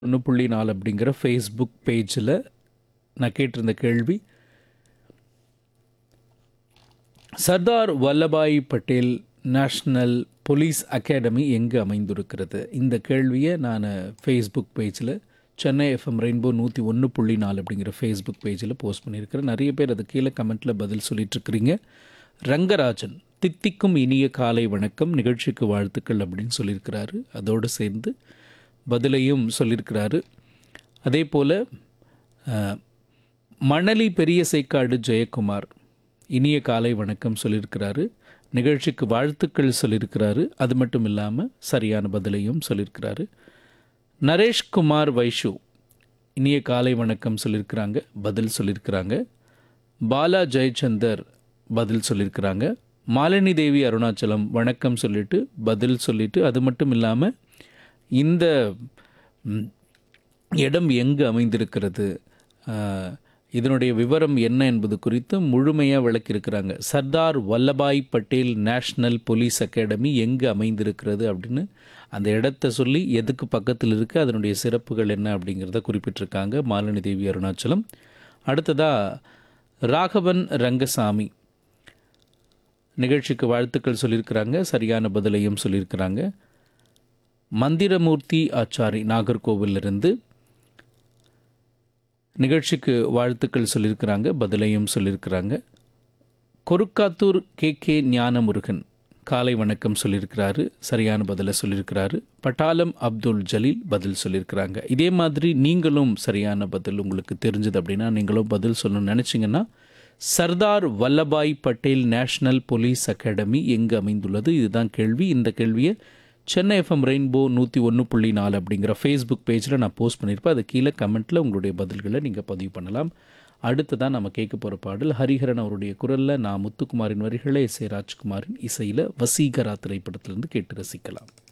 ஒன்று புள்ளி நாலு அப்படிங்கிற ஃபேஸ்புக் பேஜில் நான் கேட்டிருந்த கேள்வி Sardar Vallabhbhai Patel national police academy எங்கு அமைந்திருக்கிறது இந்த கேள்வியை நான் ஃபேஸ்புக் பேஜில் சென்னை எஃப்எம் ரெயின்போ நூற்றி ஒன்று புள்ளி நாலு அப்படிங்கிற ஃபேஸ்புக் பேஜில் போஸ்ட் பண்ணியிருக்கிறேன் நிறைய பேர் அது கீழே கமெண்ட்டில் பதில் சொல்லிட்டுருக்கிறீங்க ரங்கராஜன் தித்திக்கும் இனிய காலை வணக்கம் நிகழ்ச்சிக்கு வாழ்த்துக்கள் அப்படின்னு சொல்லியிருக்கிறாரு அதோடு சேர்ந்து பதிலையும் சொல்லியிருக்கிறாரு அதே போல் அஹ், மணலி பெரிய சேக்காடு ஜெயக்குமார் இனிய காலை வணக்கம் சொல்லியிருக்கிறாரு நிகழ்ச்சிக்கு வாழ்த்துக்கள் சொல்லியிருக்கிறாரு அது மட்டும் இல்லாமல் சரியான பதிலையும் சொல்லியிருக்கிறாரு நரேஷ்குமார் வைஷு இனிய காலை வணக்கம் சொல்லியிருக்கிறாங்க பதில் சொல்லியிருக்கிறாங்க பாலா ஜெயச்சந்தர் பதில் சொல்லியிருக்கிறாங்க மாலினி தேவி அருணாச்சலம் வணக்கம் சொல்லிட்டு பதில் சொல்லிட்டு அது மட்டும் இல்லாமல் இந்த ம், இடம் எங்கு அமைந்திருக்கிறது ஆஹ், இதனுடைய விவரம் என்ன என்பது குறித்து முழுமையாக விளக்கியிருக்கிறாங்க Sardar Vallabhbhai Patel national police academy எங்கு அமைந்திருக்கிறது அப்படின்னு அந்த இடத்த சொல்லி எதுக்கு பக்கத்தில் இருக்குது அதனுடைய சிறப்புகள் என்ன அப்படிங்கிறத குறிப்பிட்டிருக்காங்க மாலினி தேவி அருணாச்சலம் அடுத்ததாக ராகவன் ரங்கசாமி நிகழ்ச்சிக்கு வாழ்த்துக்கள் சொல்லியிருக்கிறாங்க சரியான பதிலையும் சொல்லியிருக்கிறாங்க மந்திரமூர்த்தி ஆச்சாரி நாகர்கோவிலிருந்து நிகழ்ச்சிக்கு வாழ்த்துக்கள் சொல்லியிருக்கிறாங்க பதிலையும் சொல்லியிருக்கிறாங்க கொருக்காத்தூர் கே கே ஞானமுருகன் காலை வணக்கம் சொல்லியிருக்கிறாரு சரியான பதிலை சொல்லியிருக்கிறாரு பட்டாளம் அப்துல் ஜலீல் பதில் சொல்லியிருக்கிறாங்க இதே மாதிரி நீங்களும் சரியான பதில் உங்களுக்கு தெரிஞ்சது அப்படின்னா நீங்களும் பதில் சொல்லணும்னு நினச்சிங்கன்னா Sardar Vallabhbhai Patel national police academy எங்கு அமைந்துள்ளது இதுதான் கேள்வி இந்த கேள்வியை சென்னை எஃப்எம் ரெயின்போ நூற்றி ஒன்று புள்ளி நாலு அப்படிங்கிற ஃபேஸ்புக் பேஜில் நான் போஸ்ட் பண்ணியிருப்பேன் அது கீழே கமெண்ட்டில் உங்களுடைய பதில்களை நீங்கள் பதிவு பண்ணலாம் அடுத்ததான் நம்ம கேட்க போகிற பாடல் ஹரிஹரன் அவருடைய குரலில் நான் முத்துக்குமாரின் வரிகளை எஸ் ஏ ராஜ்குமாரின் இசையில் வசீகரா திரைப்படத்திலிருந்து கேட்டு ரசிக்கலாம்